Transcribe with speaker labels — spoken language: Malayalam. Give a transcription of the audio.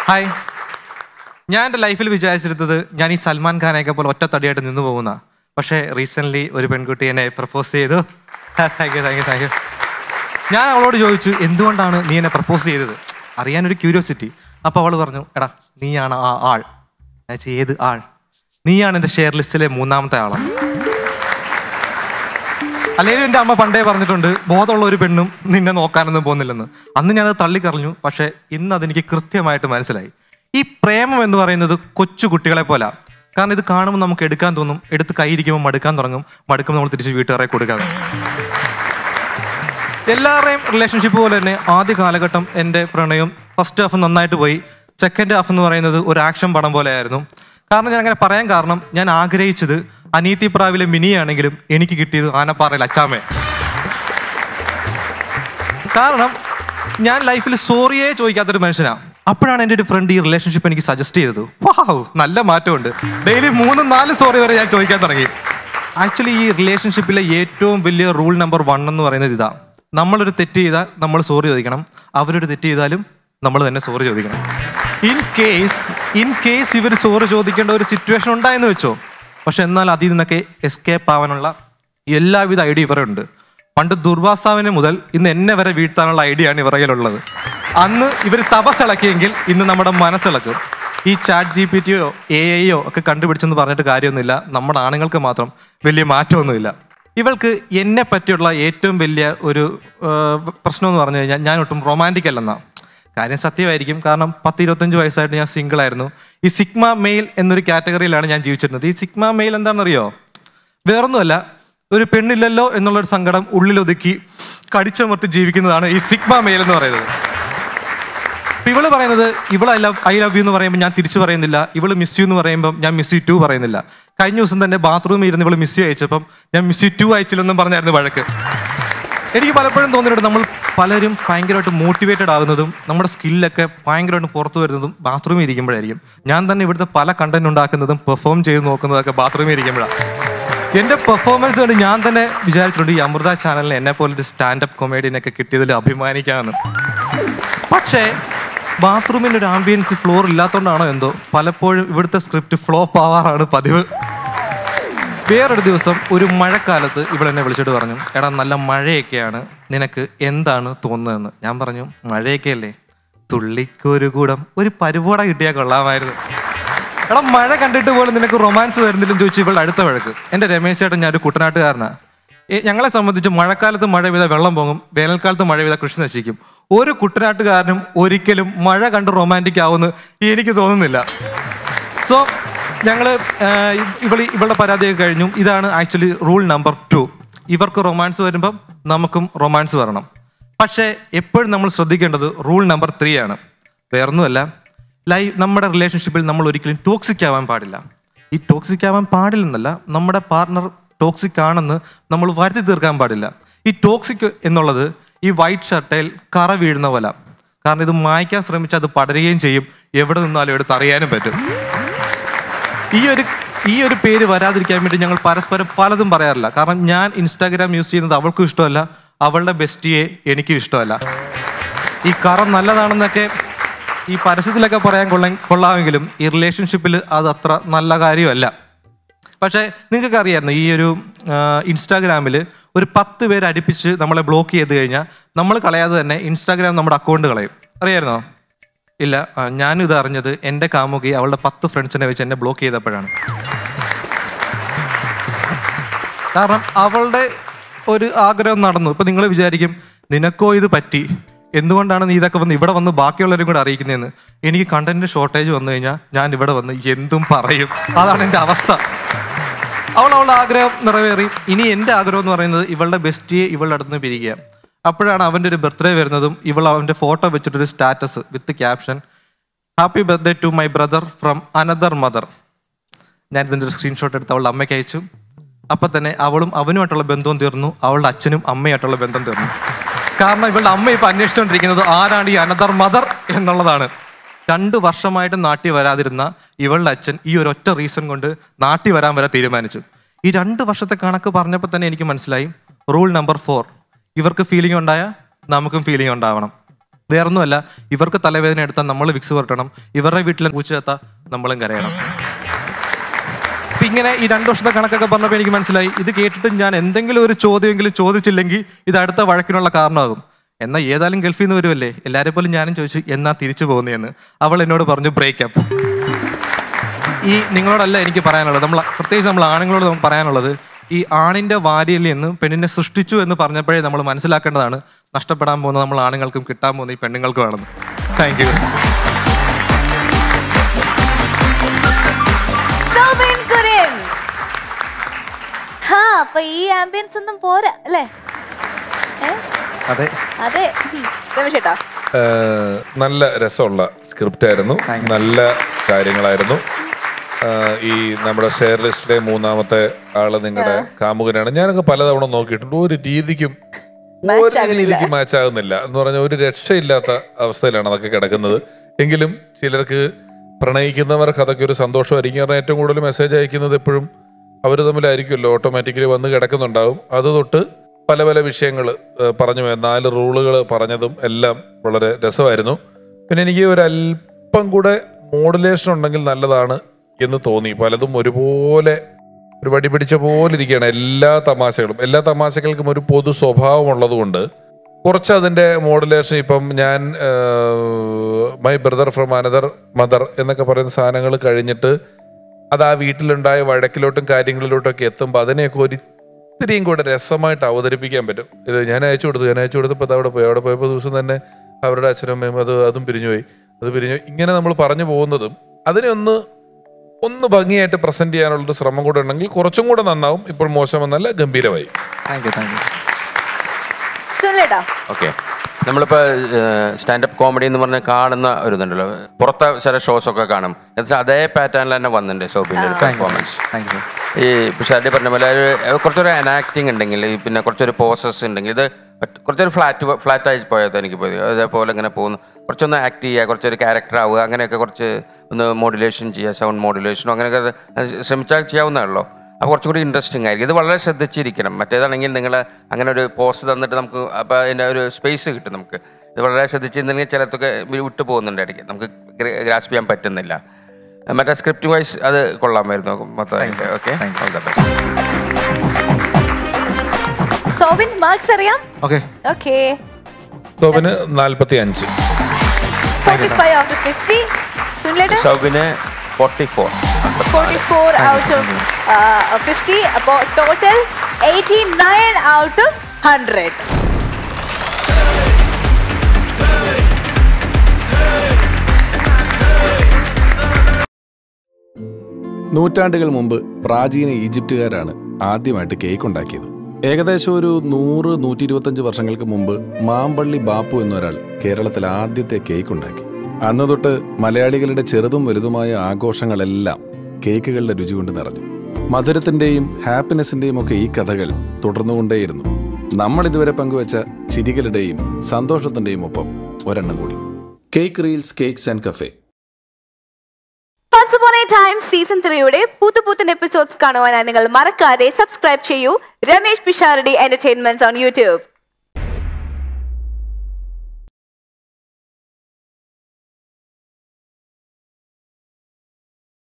Speaker 1: ഹായ് ഞാൻ എൻ്റെ ലൈഫിൽ വിചാരിച്ചിരുന്നത് ഞാൻ ഈ സൽമാൻ ഖാനെയൊക്കെ പോലെ ഒറ്റത്തടിയായിട്ട് നിന്ന് പോകുന്ന പക്ഷേ റീസെൻ്റ്ലി ഒരു പെൺകുട്ടി എന്നെ പ്രപ്പോസ് ചെയ്തു thank you thank you thank you ഞാൻ അവളോട് ചോദിച്ചു എന്തുകൊണ്ടാണ് നീ എന്നെ പ്രപ്പോസ് ചെയ്തത് അറിയാനൊരു ക്യൂരിയോസിറ്റി അപ്പോൾ അവൾ പറഞ്ഞു എടാ നീയാണ് ആ ആൾ ഞാൻ ചോദിച്ചു, ഏത് ആൾ നീയാണ് എൻ്റെ ഷെയർ ലിസ്റ്റിലെ മൂന്നാമത്തെ ആളാണ് അല്ലെങ്കിൽ എൻ്റെ അമ്മ പണ്ടേ പറഞ്ഞിട്ടുണ്ട് ബോധമുള്ള ഒരു പെണ്ണും നിന്നെ നോക്കാനൊന്നും പോകുന്നില്ലെന്ന് അന്ന് ഞാനത് തള്ളിക്കറിഞ്ഞു പക്ഷേ ഇന്ന് അതെനിക്ക് കൃത്യമായിട്ട് മനസ്സിലായി ഈ പ്രേമം എന്ന് പറയുന്നത് കൊച്ചു കുട്ടികളെ പോലെ കാരണം ഇത് കാണുമ്പോൾ നമുക്ക് എടുക്കാൻ തോന്നും എടുത്ത് കൈയിരിക്കുമ്പോൾ മടുക്കാൻ തുടങ്ങും മടുക്കുമ്പോൾ നമ്മൾ തിരിച്ച് വീട്ടുകാരെ കൊടുക്കാൻ എല്ലാവരുടെയും റിലേഷൻഷിപ്പ് പോലെ തന്നെ ആദ്യ കാലഘട്ടം എൻ്റെ പ്രണയം ഫസ്റ്റ് ഹാഫ് നന്നായിട്ട് പോയി സെക്കൻഡ് ഹാഫ് എന്ന് പറയുന്നത് ഒരു ആക്ഷൻ പടം പോലെയായിരുന്നു കാരണം ഞാൻ അങ്ങനെ പറയാൻ കാരണം ഞാൻ ആഗ്രഹിച്ചത് അനീതി പ്രാവിലെ മിനിയാണെങ്കിലും എനിക്ക് കിട്ടിയത് ആനപ്പാറയിൽ അച്ചാമേ കാരണം ഞാൻ ലൈഫിൽ സോറിയേ ചോദിക്കാത്തൊരു മനുഷ്യനാണ് അപ്പോഴാണ് എൻ്റെ ഒരു ഫ്രണ്ട് ഈ റിലേഷൻഷിപ്പ് എനിക്ക് സജസ്റ്റ് ചെയ്തത് വാവ് നല്ല മാറ്റമുണ്ട് ഡെയിലി മൂന്നും നാല് സോറി വരെ ഞാൻ ചോദിക്കാൻ തുടങ്ങി ആക്ച്വലി ഈ റിലേഷൻഷിപ്പിലെ ഏറ്റവും വലിയ റൂൾ നമ്പർ വൺ എന്ന് പറയുന്നത് ഇതാ നമ്മളൊരു തെറ്റ് ചെയ്താൽ നമ്മൾ സോറി ചോദിക്കണം അവരൊരു തെറ്റ് ചെയ്താലും നമ്മൾ തന്നെ സോറി ചോദിക്കണം ഇൻ കേസ് ഇൻ കേസ് ഇവർ സോറി ചോദിക്കേണ്ട ഒരു സിറ്റുവേഷൻ ഉണ്ടായെന്ന് വെച്ചോ പക്ഷെ എന്നാൽ അതിൽ നിന്നൊക്കെ എസ്കേപ്പ് ആവാനുള്ള എല്ലാവിധ ഐഡിയ ഇവരുണ്ട് പണ്ട് ദുർവാസാവിനെ മുതൽ ഇന്ന് എന്നെ വരെ വീഴ്ത്താനുള്ള ഐഡിയ ആണ് ഇവരകയിലുള്ളത് അന്ന് ഇവർ തപസ്സിളക്കിയെങ്കിൽ ഇന്ന് നമ്മുടെ മനസ്സിളക്കും ഈ ചാറ്റ് ജി പി ടിയോ എ ഐയോ ഒക്കെ കണ്ടുപിടിച്ചെന്ന് പറഞ്ഞിട്ട് കാര്യമൊന്നുമില്ല നമ്മുടെ ആണുങ്ങൾക്ക് മാത്രം വലിയ മാറ്റമൊന്നുമില്ല ഇവൾക്ക് എന്നെ പറ്റിയുള്ള ഏറ്റവും വലിയ ഒരു ആ, പ്രശ്നം എന്ന് പറഞ്ഞു കഴിഞ്ഞാൽ ഞാൻ ഒട്ടും റൊമാൻറ്റിക് അല്ലെന്നാ കാര്യം സത്യമായിരിക്കും കാരണം പത്ത് ഇരുപത്തഞ്ച് വയസ്സായിട്ട് ഞാൻ സിംഗിൾ ആയിരുന്നു ഈ സിഗ്മ മെയിൽ എന്നൊരു കാറ്റഗറിയിലാണ് ഞാൻ ജീവിച്ചിരുന്നത് ഈ സിഗ്മ മെയിൽ എന്താണെന്നറിയോ വേറൊന്നുമല്ല ഒരു പെണ്ണില്ലല്ലോ എന്നുള്ളൊരു സങ്കടം ഉള്ളിലൊതുക്കി കടിച്ചമർത്തി ജീവിക്കുന്നതാണ് ഈ സിഗ്മ മെയിൽ എന്ന് പറയുന്നത് ഇപ്പൊ ഇവള് പറയുന്നത് ഇവള് I love I love you എന്ന് പറയുമ്പോൾ ഞാൻ തിരിച്ചു പറയുന്നില്ല ഇവള് മിസ് യു എന്ന് പറയുമ്പോൾ ഞാൻ മിസ് യു ടു പറയുന്നില്ല കഴിഞ്ഞ ദിവസം തന്നെ ബാത്റൂമിൽ ഇരുന്ന് ഇവള് മിസ് യു അയച്ചപ്പം ഞാൻ മിസ് യു ടു അയച്ചില്ലെന്നും പറഞ്ഞായിരുന്നു വഴക്ക് എനിക്ക് പലപ്പോഴും തോന്നിയിട്ടുണ്ട് നമ്മൾ പലരും ഭയങ്കരമായിട്ട് മോട്ടിവേറ്റഡ് ആകുന്നതും നമ്മുടെ സ്കില്ലൊക്കെ ഭയങ്കരമായിട്ട് പുറത്തു വരുന്നതും ബാത്റൂമിൽ ഇരിക്കുമ്പോഴായിരിക്കും ഞാൻ തന്നെ ഇവിടുത്തെ പല കണ്ടന്റ് ഉണ്ടാക്കുന്നതും പെർഫോം ചെയ്ത് നോക്കുന്നതൊക്കെ ബാത്റൂമിൽ ഇരിക്കുമ്പോഴാണ് എന്റെ പെർഫോമൻസ് കണ്ട് ഞാൻ തന്നെ വിചാരിച്ചിട്ടുണ്ട് ഈ അമൃത ചാനലിന് എന്നെ പോലെ ഒരു സ്റ്റാൻഡപ്പ് കൊമേഡിയനൊക്കെ കിട്ടിയതിൽ അഭിമാനിക്കാമെന്ന് പക്ഷേ ബാത്റൂമിൻ്റെ ഒരു ആംബിയൻസ് ഫ്ലോർ ഇല്ലാത്തതുകൊണ്ടാണോ എന്തോ പലപ്പോഴും ഇവിടുത്തെ സ്ക്രിപ്റ്റ് ഫ്ലോപ്പ് ആവാറാണ് പതിവ് വേറൊരു ദിവസം ഒരു മഴക്കാലത്ത് ഇവളെന്നെ വിളിച്ചിട്ട് പറഞ്ഞു എടാ നല്ല മഴയൊക്കെയാണ് നിനക്ക് എന്താണ് തോന്നുന്നതെന്ന് ഞാൻ പറഞ്ഞു മഴയൊക്കെ അല്ലേ തുള്ളിക്കൊരു കൂടം ഒരു പരിപോട കിട്ടിയാൽ കൊള്ളാമായിരുന്നു എടാ മഴ കണ്ടിട്ട് പോലും നിനക്ക് റൊമാൻസ് വരുന്നില്ലെന്ന് ചോദിച്ചു ഇവളുടെ അടുത്ത വഴക്ക് എൻ്റെ രമേശ് ചേട്ടൻ ഞാൻ ഒരു കുട്ടനാട്ടുകാരനാണ് ഏ- ഞങ്ങളെ സംബന്ധിച്ച് മഴക്കാലത്ത് മഴ പെയ്താൽ വെള്ളം പോകും വേനൽക്കാലത്ത് മഴ പെയ്താൽ കൃഷി നശിക്കും ഒരു കുട്ടനാട്ടുകാരനും ഒരിക്കലും മഴ കണ്ട് റൊമാൻറ്റിക് ആവുമെന്ന് എനിക്ക് തോന്നുന്നില്ല സോ ഞങ്ങള് ആഹ്, ഇവളി ഇവളുടെ പരാതിയൊക്കെ കഴിഞ്ഞു ഇതാണ് ആക്ച്വലി റൂൾ നമ്പർ ടു ഇവർക്ക് റൊമാൻസ് വരുമ്പം നമുക്കും റൊമാൻസ് വരണം പക്ഷേ എപ്പോഴും നമ്മൾ ശ്രദ്ധിക്കേണ്ടത് റൂൾ നമ്പർ ത്രീ ആണ് വേറൊന്നുമല്ല ലൈ നമ്മുടെ റിലേഷൻഷിപ്പിൽ നമ്മൾ ഒരിക്കലും ടോക്സിക് ആവാൻ പാടില്ല ഈ ടോക്സിക് ആവാൻ പാടില്ലെന്നല്ല നമ്മുടെ പാർട്ണർ ടോക്സിക് ആണെന്ന് നമ്മൾ വരുത്തി തീർക്കാൻ പാടില്ല ഈ ടോക്സിക് എന്നുള്ളത് ഈ വൈറ്റ് ഷർട്ടയിൽ കറ വീഴുന്ന പോലെ കാരണം ഇത് മായ്ക്കാൻ ശ്രമിച്ചാൽ അത് പടരുകയും ചെയ്യും എവിടെ നിന്നാലും എടുത്ത് അറിയാനും പറ്റും ഈ ഒരു ഈ ഒരു പേര് വരാതിരിക്കാൻ വേണ്ടി ഞങ്ങൾ പരസ്പരം പലതും പറയാറില്ല കാരണം ഞാൻ ഇൻസ്റ്റാഗ്രാം യൂസ് ചെയ്യുന്നത് അവൾക്കും ഇഷ്ടമല്ല അവളുടെ ബെസ്റ്റിയെ എനിക്കും ഇഷ്ടമല്ല ഈ കറ നല്ലതാണെന്നൊക്കെ ഈ പരസ്യത്തിലൊക്കെ പറയാൻ കൊള്ള കൊള്ളാമെങ്കിലും ഈ റിലേഷൻഷിപ്പിൽ അത് അത്ര നല്ല കാര്യമല്ല പക്ഷേ നിങ്ങൾക്ക് അറിയാമായിരുന്നു ഈ ഒരു ഇൻസ്റ്റാഗ്രാമിൽ ഒരു പത്ത് പേര് അടുപ്പിച്ച് നമ്മളെ ബ്ലോക്ക് ചെയ്ത് കഴിഞ്ഞാൽ നമ്മൾ കളയാതെ തന്നെ ഇൻസ്റ്റാഗ്രാം നമ്മുടെ അക്കൗണ്ട് കളയും അറിയായിരുന്നോ ഇല്ല ആ, ഞാനും ഇത് അറിഞ്ഞത് എൻ്റെ കാമുകി അവളുടെ പത്ത് ഫ്രണ്ട്സിനെ വെച്ച് എന്നെ ബ്ലോക്ക് ചെയ്തപ്പോഴാണ് കാരണം അവളുടെ ഒരു ആഗ്രഹം നടന്നു ഇപ്പൊ നിങ്ങൾ വിചാരിക്കും നിനക്കോ ഇത് പറ്റി എന്തുകൊണ്ടാണ് നീ ഇതൊക്കെ വന്ന് ഇവിടെ വന്ന് ബാക്കിയുള്ളവരും കൂടെ അറിയിക്കുന്നതെന്ന് എനിക്ക് കണ്ടന്റ് ഷോർട്ടേജ് വന്നു കഴിഞ്ഞാൽ ഞാൻ ഇവിടെ വന്ന് എന്തും പറയും അതാണ് എൻ്റെ അവസ്ഥ അവൾ അവളുടെ ആഗ്രഹം നിറവേറി ഇനി എൻ്റെ ആഗ്രഹം എന്ന് പറയുന്നത് ഇവളുടെ ബെസ്റ്റിയെ ഇവളുടെ അടുത്ത് നിന്ന് പിരിക്കുക അപ്പോഴാണ് അവൻ്റെ ഒരു ബർത്ത്ഡേ വരുന്നതും ഇവൾ അവൻ്റെ ഫോട്ടോ വെച്ചിട്ടൊരു status with caption happy birthday to my brother from another mother ഞാൻ ഇതിൻ്റെ ഒരു സ്ക്രീൻഷോട്ട് എടുത്ത് അവളുടെ അമ്മയ്ക്ക് അയച്ചു അപ്പൊ തന്നെ അവളും അവനുമായിട്ടുള്ള ബന്ധവും തീർന്നു അവളുടെ അച്ഛനും അമ്മയായിട്ടുള്ള ബന്ധം തീർന്നു കാരണം ഇവളുടെ അമ്മ ഇപ്പൊ അന്വേഷിച്ചുകൊണ്ടിരിക്കുന്നത് ആരാണ് ഈ അനദർ മദർ എന്നുള്ളതാണ് രണ്ട് വർഷമായിട്ട് നാട്ടിൽ വരാതിരുന്ന ഇവളുടെ അച്ഛൻ ഈ ഒരു ഒറ്റ റീസൺ കൊണ്ട് നാട്ടിൽ വരാൻ വരെ തീരുമാനിച്ചു ഈ രണ്ട് വർഷത്തെ കണക്ക് പറഞ്ഞപ്പോൾ തന്നെ എനിക്ക് മനസ്സിലായി റൂൾ നമ്പർ ഫോർ ഇവർക്ക് ഫീലിംഗ് ഉണ്ടായ നമുക്കും ഫീലിംഗ് ഉണ്ടാവണം വേറൊന്നുമല്ല ഇവർക്ക് തലവേദന എടുത്താൽ നമ്മൾ വിക്സ് പുരട്ടണം ഇവരുടെ വീട്ടിലെ പൂച്ച ചത്താൽ നമ്മളും കരയണം അപ്പൊ ഇങ്ങനെ ഈ രണ്ടു വർഷത്തെ കണക്കൊക്കെ പറഞ്ഞപ്പോൾ എനിക്ക് മനസ്സിലായി ഇത് കേട്ടിട്ട് ഞാൻ എന്തെങ്കിലും ഒരു ചോദ്യമെങ്കിലും ചോദിച്ചില്ലെങ്കിൽ ഇത് അടുത്ത വഴക്കിനുള്ള കാരണമാകും എന്നാൽ ഏതായാലും ഗൾഫിൽ നിന്ന് വരുമല്ലേ എല്ലാവരെ പോലും ഞാനും ചോദിച്ചു എന്നാ തിരിച്ചു പോകുന്നതെന്ന് അവൾ എന്നോട് പറഞ്ഞു ബ്രേക്കപ്പ് ഈ നിങ്ങളോടല്ല എനിക്ക് പറയാനുള്ളത് നമ്മൾ പ്രത്യേകിച്ച് നമ്മൾ ആണുങ്ങളോട് നമുക്ക് പറയാനുള്ളത് ഈ ആണിന്റെ വാരിയിൽ നിന്ന് പെണ്ണിനെ സൃഷ്ടിച്ചു എന്ന് പറഞ്ഞപ്പോഴേ നമ്മൾ മനസ്സിലാക്കേണ്ടതാണ് നഷ്ടപ്പെടാൻ പോകുന്നത് നമ്മൾ ആണുങ്ങൾക്കും കിട്ടാൻ പോകുന്ന ഈ പെണ്ണുങ്ങൾക്കുമാണെന്ന് താങ്ക് യു
Speaker 2: സൗബിൻ കുര്യൻ ഹാ അപ്പൊ ഈ ആംബിയൻസ് ഒന്നും പോരാ അല്ലേ ഏ?
Speaker 1: അതെ
Speaker 2: അതെ ഉം. രമേശ് ചേട്ടാ
Speaker 3: ഏഹ് നല്ല രസമുള്ള സ്ക്രിപ്റ്റ് ആയിരുന്നു നല്ല കാര്യങ്ങളായിരുന്നു ഏഹ് ഈ നമ്മുടെ ഷെയർ ലിസ്റ്റിലെ മൂന്നാമത്തെ ആള് നിങ്ങളുടെ കാമുകനാണ് ഞാനൊക്കെ പലതവണ നോക്കിയിട്ടുണ്ട് ഒരു രീതിക്കും
Speaker 2: Match
Speaker 3: ഒരു
Speaker 2: ആകുന്നില്ല.
Speaker 3: രീതിക്ക് മാച്ച് ആകുന്നില്ല എന്ന് പറഞ്ഞാൽ ഒരു രക്ഷയില്ലാത്ത അവസ്ഥയിലാണ് അതൊക്കെ കിടക്കുന്നത് എങ്കിലും ചിലർക്ക് പ്രണയിക്കുന്നവർക്ക് അതൊക്കെ ഒരു സന്തോഷമായിരിക്കും കാരണം ഏറ്റവും കൂടുതൽ മെസ്സേജ് അയക്കുന്നത് എപ്പോഴും അവർ തമ്മിലായിരിക്കുമല്ലോ ഓട്ടോമാറ്റിക്കലി വന്ന് കിടക്കുന്നുണ്ടാവും അത് തൊട്ട് പല പല വിഷയങ്ങൾ പറഞ്ഞു പോയ നാല് റൂളുകൾ പറഞ്ഞതും എല്ലാം വളരെ രസമായിരുന്നു പിന്നെ എനിക്ക് ഒരു അല്പം കൂടെ മോഡുലേഷൻ ഉണ്ടെങ്കിൽ നല്ലതാണ് എന്ന് തോന്നി പലതും ഒരുപോലെ ഒരു വടി പിടിച്ച പോലെ ഇരിക്കുകയാണ് എല്ലാ തമാശകളും എല്ലാ തമാശകൾക്കും ഒരു പൊതു സ്വഭാവം ഉള്ളതുകൊണ്ട് കുറച്ച് അതിന്റെ മോഡുലേഷൻ ഇപ്പം ഞാൻ my brother from another mother എന്നൊക്കെ പറയുന്ന സാധനങ്ങൾ കഴിഞ്ഞിട്ട് അത് ആ വീട്ടിലുണ്ടായ വഴക്കിലോട്ടും കാര്യങ്ങളിലോട്ടും ഒക്കെ എത്തുമ്പോൾ അതിനെയൊക്കെ ഒരു ഇത്തിരിയും കൂടെ രസമായിട്ട് അവതരിപ്പിക്കാൻ പറ്റും ഇത് ഞാൻ അയച്ചു കൊടുത്തു ഞാൻ അയച്ചു കൊടുത്തപ്പോൾ അത് അവിടെ പോയി അവിടെ പോയപ്പോൾ ദിവസം തന്നെ അവരുടെ അച്ഛനും അമ്മയും അത് അതും പിരിഞ്ഞുപോയി അത് പിരിഞ്ഞു ഇങ്ങനെ നമ്മൾ പറഞ്ഞു പോകുന്നതും അതിനെ ഒന്ന് ഒന്ന് ഭംഗിയായിട്ട് പ്രസന്റ് ചെയ്യാനുള്ളൊരു ശ്രമം കൂടെ ഉണ്ടെങ്കിൽ കുറച്ചും കൂടെ നന്നാവും ഇപ്പോൾ മോശമെന്നല്ല ഗംഭീരമായി
Speaker 1: താങ്ക് യു താങ്ക് യു
Speaker 2: സുനിലേട്ടാ
Speaker 4: ഓക്കെ നമ്മളിപ്പോൾ സ്റ്റാൻഡപ്പ് കോമഡി എന്ന് പറഞ്ഞ് കാണുന്ന ഒരു ഇതുണ്ടല്ലോ പുറത്തെ ചില ഷോസ് ഒക്കെ കാണും എന്നുവെച്ചാൽ അതേ പാറ്റേണിൽ തന്നെ വന്നിട്ടുണ്ട് സോപ്പിൻ്റെ ഒരു പെർഫോമൻസ്
Speaker 1: താങ്ക് യു
Speaker 4: ഈ ഷാഡി പറഞ്ഞ പോലെ ഒരു കുറച്ചൊരു അനാക്ടിങ് ഉണ്ടെങ്കിൽ ഈ പിന്നെ കുറച്ചൊരു പോസസ് ഉണ്ടെങ്കിൽ ഇത് ഒറ്റ- കുറച്ചൊരു ഫ്ലാറ്റ് ഫ്ലാറ്റ് ആയി പോയത് എനിക്ക് പോയി അതേപോലെ ഇങ്ങനെ പോകുന്നു കുറച്ചൊന്ന് ആക്ട് ചെയ്യുക കുറച്ചൊരു ക്യാരക്ടർ ആവുക അങ്ങനെയൊക്കെ കുറച്ച് ഒന്ന് മോഡുലേഷൻ ചെയ്യുക സൗണ്ട് മോഡുലേഷനോ അങ്ങനെയൊക്കെ അത് ശ്രമിച്ചാൽ ചെയ്യാവുന്നതാണല്ലോ അപ്പോൾ കുറച്ചും കൂടി ഇൻട്രസ്റ്റിംഗ് ആയിരിക്കും ഇത് വളരെ ശ്രദ്ധിച്ചിരിക്കണം മറ്റേതാണെങ്കിൽ നിങ്ങൾ അങ്ങനെ ഒരു പോസ് തന്നിട്ട് നമുക്ക് അപ്പോൾ അതിൻ്റെ ഒരു സ്പേസ് കിട്ടും നമുക്ക് ഇത് വളരെ ശ്രദ്ധിച്ചിരുന്നെങ്കിൽ ചിലത്തൊക്കെ വിട്ടു പോകുന്നുണ്ട് ഇടയ്ക്ക് നമുക്ക് ഗ്രാസ്പ് ചെയ്യാൻ പറ്റുന്നില്ല മറ്റേ സ്ക്രിപ്റ്റ് വൈസ് അത് കൊള്ളാമായിരുന്നു മൊത്തമായിട്ട് okay all the best
Speaker 2: Sobin marks അറിയാം
Speaker 1: ഓക്കെ
Speaker 2: ഓക്കെ
Speaker 3: സോബിന് നാൽപ്പത്തി അഞ്ച്
Speaker 2: forty five out of fifty സുനിലേട്ടാ
Speaker 4: സൗബിന് forty four
Speaker 2: forty four out of fifty അപ്പോൾ total eighty nine out of hundred
Speaker 5: നൂറ്റാണ്ടുകൾ മുമ്പ് പ്രാചീന ഈജിപ്തുകാരാണ് ആദ്യമായിട്ട് കേക്ക് ഉണ്ടാക്കിയത് ഏകദേശം ഒരു നൂറ് നൂറ്റി ഇരുപത്തഞ്ച് വർഷങ്ങൾക്ക് മുമ്പ് മാമ്പള്ളി ബാപ്പു എന്നൊരാൾ കേരളത്തിൽ ആദ്യത്തെ കേക്ക് ഉണ്ടാക്കി അന്ന് തൊട്ട് മലയാളികളുടെ ചെറുതും വലുതുമായ ആഘോഷങ്ങളെല്ലാം കേക്കുകളുടെ രുചി കൊണ്ട് നിറഞ്ഞു മധുരത്തിന്റെയും ഹാപ്പിനെസിന്റെയും ഒക്കെ ഈ കഥകൾ തുടർന്നുകൊണ്ടേയിരുന്നു നമ്മൾ ഇതുവരെ പങ്കുവച്ച ചിരികളുടെയും സന്തോഷത്തിന്റെയും ഒപ്പം ഒരെണ്ണം കൂടി cake reels cakes and cafe
Speaker 2: Once upon a time season ത്രീയുടെ പുതുപുത്തൻ എപ്പിസോഡ്സ് കാണുവാനായി നിങ്ങൾ മറക്കാതെ സബ്സ്ക്രൈബ് ചെയ്യൂ Ramesh Pisharody entertainments on YouTube